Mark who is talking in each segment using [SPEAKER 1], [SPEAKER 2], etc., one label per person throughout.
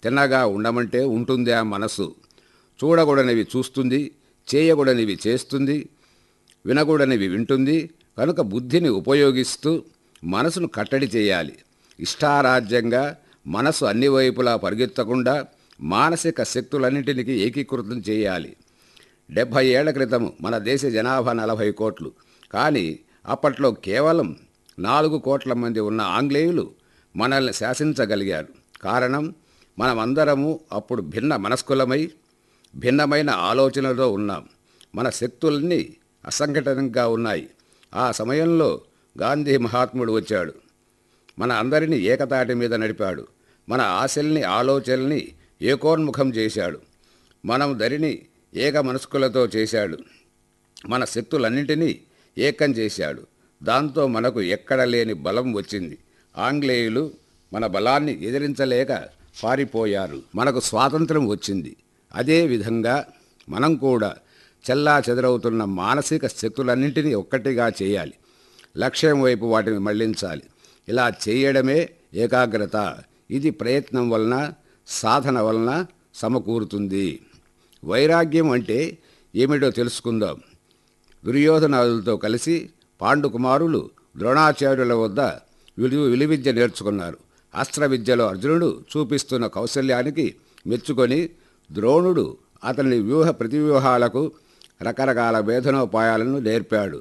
[SPEAKER 1] తిన్నగా ఉండమంటే ఉంటుందే ఆ మనసు చూడకూడనివి చూస్తుంది చేయకూడనివి చేస్తుంది వినకూడనివి వింటుంది కనుక బుద్ధిని ఉపయోగిస్తూ మనసును కట్టడి చేయాలి ఇష్టారాజ్యంగా మనసు అన్ని వైపులా పరిగెత్తకుండా మానసిక శక్తులన్నింటినీ ఏకీకృతం చేయాలి డెబ్భై ఏళ్ల క్రితం మన దేశ జనాభా నలభై కోట్లు కానీ అప్పట్లో కేవలం నాలుగు కోట్ల మంది ఉన్న ఆంగ్లేయులు మనల్ని శాసించగలిగారు కారణం మనమందరము అప్పుడు భిన్న మనస్కులమై భిన్నమైన ఆలోచనలతో ఉన్నాం మన శక్తులన్నీ అసంఘటనంగా ఉన్నాయి ఆ సమయంలో గాంధీ మహాత్ముడు వచ్చాడు మన అందరినీ ఏకతాటి మీద నడిపాడు మన ఆశల్ని ఆలోచనల్ని ఏకోన్ముఖం చేశాడు మనం దరిని ఏక మనస్కులతో చేశాడు మన శక్తులన్నింటినీ ఏకం చేశాడు దాంతో మనకు ఎక్కడ లేని బలం వచ్చింది ఆంగ్లేయులు మన బలాన్ని ఎదిరించలేక పారిపోయారు మనకు స్వాతంత్రం వచ్చింది అదే విధంగా మనం కూడా చెల్లా చెదరవుతున్న మానసిక శక్తులన్నింటినీ ఒక్కటిగా చేయాలి లక్ష్యం వైపు వాటిని మళ్లించాలి ఇలా చేయడమే ఏకాగ్రత ఇది ప్రయత్నం వలన సాధన వలన సమకూరుతుంది వైరాగ్యం అంటే ఏమిటో తెలుసుకుందాం దుర్యోధనాదులతో కలిసి పాండుకుమారులు ద్రోణాచార్యుల వద్ద విలు విలువిద్య నేర్చుకున్నారు అస్త్ర విద్యలో అర్జునుడు చూపిస్తున్న కౌశల్యానికి మెచ్చుకొని ద్రోణుడు అతని వ్యూహ ప్రతివ్యూహాలకు రకరకాల వేధనోపాయాలను నేర్పాడు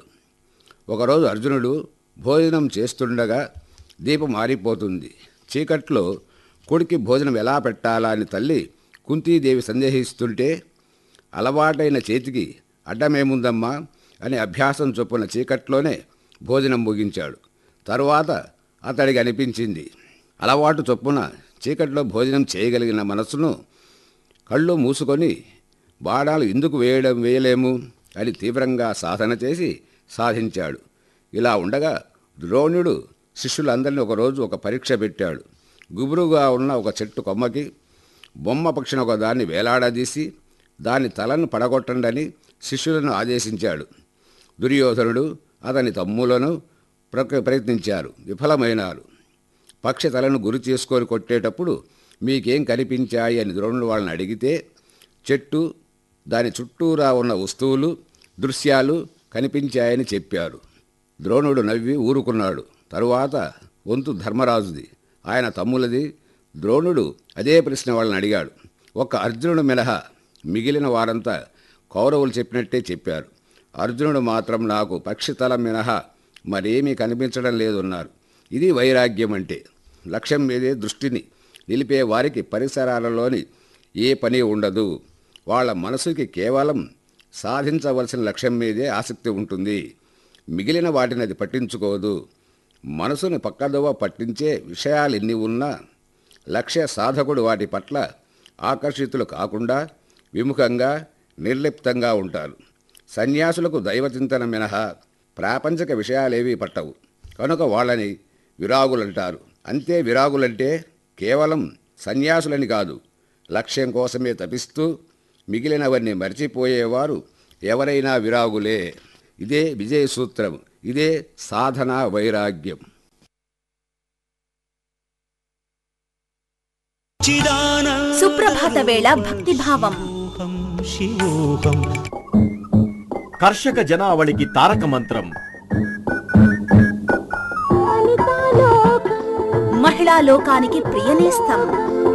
[SPEAKER 1] ఒకరోజు అర్జునుడు భోజనం చేస్తుండగా దీపం మారిపోతుంది చీకట్లో కొడుకి భోజనం ఎలా పెట్టాలా అని తల్లి కుంతీదేవి సందేహిస్తుంటే అలవాటైన చేతికి అడ్డమేముందమ్మా అని అభ్యాసం చొప్పున చీకట్లోనే భోజనం ముగించాడు తరువాత అతడికి అనిపించింది అలవాటు చొప్పున చీకట్లో భోజనం చేయగలిగిన మనసును కళ్ళు మూసుకొని బాణాలు ఎందుకు వేయడం వేయలేము అని తీవ్రంగా సాధన చేసి సాధించాడు ఇలా ఉండగా ద్రోణుడు శిష్యులందరినీ ఒకరోజు ఒక పరీక్ష పెట్టాడు గుబురుగా ఉన్న ఒక చెట్టు కొమ్మకి బొమ్మ పక్షిన ఒక దాన్ని వేలాడదీసి దాని తలను పడగొట్టండని శిష్యులను ఆదేశించాడు దుర్యోధనుడు అతని తమ్ములను ప్రక ప్రయత్నించారు విఫలమైనారు పక్షి తలను గురి చేసుకొని కొట్టేటప్పుడు మీకేం కనిపించాయి అని ద్రోణుడు వాళ్ళని అడిగితే చెట్టు దాని చుట్టూరా ఉన్న వస్తువులు దృశ్యాలు కనిపించాయని చెప్పారు ద్రోణుడు నవ్వి ఊరుకున్నాడు తరువాత వంతు ధర్మరాజుది ఆయన తమ్ములది ద్రోణుడు అదే ప్రశ్న వాళ్ళని అడిగాడు ఒక్క అర్జునుడు మినహా మిగిలిన వారంతా కౌరవులు చెప్పినట్టే చెప్పారు అర్జునుడు మాత్రం నాకు పక్షితలం మినహా మరేమీ కనిపించడం లేదన్నారు ఇది వైరాగ్యం అంటే లక్ష్యం మీదే దృష్టిని నిలిపే వారికి పరిసరాలలోని ఏ పని ఉండదు వాళ్ళ మనసుకి కేవలం సాధించవలసిన లక్ష్యం మీదే ఆసక్తి ఉంటుంది మిగిలిన వాటిని అది పట్టించుకోదు మనసుని పక్కదోవ పట్టించే విషయాలు ఎన్ని ఉన్నా లక్ష్య సాధకుడు వాటి పట్ల ఆకర్షితులు కాకుండా విముఖంగా నిర్లిప్తంగా ఉంటారు సన్యాసులకు దైవచింతన మినహా ప్రాపంచిక విషయాలేవీ పట్టవు కనుక వాళ్ళని విరాగులంటారు అంతే విరాగులంటే కేవలం సన్యాసులని కాదు లక్ష్యం కోసమే తపిస్తూ మిగిలినవన్నీ మర్చిపోయేవారు ఎవరైనా విరాగులే ఇదే విజయ సూత్రం ఇదే సాధన వైరాగ్యం
[SPEAKER 2] సుప్రభాత వేళ భక్తిభావం
[SPEAKER 3] శివోహం కర్షక జనావళికి తారక మంత్రం
[SPEAKER 2] మహిళా లోకానికి ప్రియనేస్తం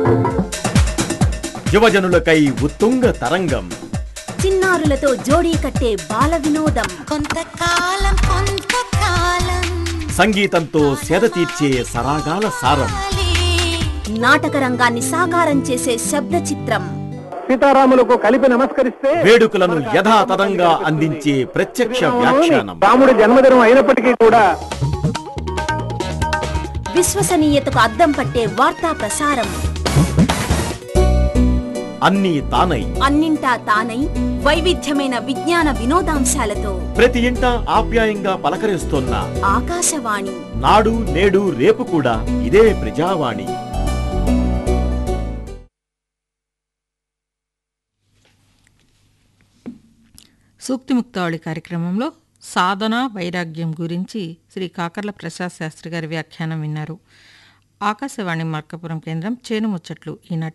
[SPEAKER 3] యువజనులకై ఉత్తుంగ తరంగం
[SPEAKER 2] చిన్నారులతో జోడీ కట్టే బాల వినోదం
[SPEAKER 4] కొంతకాలం కొంతకాలం
[SPEAKER 3] సంగీతంతో సేద తీర్చే సరాగాల సారం
[SPEAKER 2] నాటక రంగాన్ని సాకారం చేసే శబ్ద చిత్రం
[SPEAKER 5] సీతారాములకు కలిపి నమస్కరిస్తే
[SPEAKER 3] వేడుకలను యథాతథంగా అందించే ప్రత్యక్ష వ్యాఖ్యానం
[SPEAKER 5] రాముడి జన్మదినం అయినప్పటికీ కూడా
[SPEAKER 2] విశ్వసనీయతకు అద్దం పట్టే వార్తా ప్రసారం
[SPEAKER 3] అన్నీ తానై
[SPEAKER 2] అన్నింటా తానై వైవిధ్యమైన విజ్ఞాన వినోదాంశాలతో
[SPEAKER 3] ప్రతి ఇంట ఆప్యాయంగా పలకరిస్తోన్న
[SPEAKER 2] ఆకాశవాణి
[SPEAKER 3] నాడు నేడు రేపు కూడా ఇదే ప్రజావాణి
[SPEAKER 6] సూక్తిముక్తావళి కార్యక్రమంలో సాధన వైరాగ్యం గురించి శ్రీ కాకర్ల ప్రసాద్ శాస్త్రి గారి వ్యాఖ్యానం విన్నారు ఆకాశవాణి మార్కపురం కేంద్రం చేనుముచ్చట్లు ఈనాటి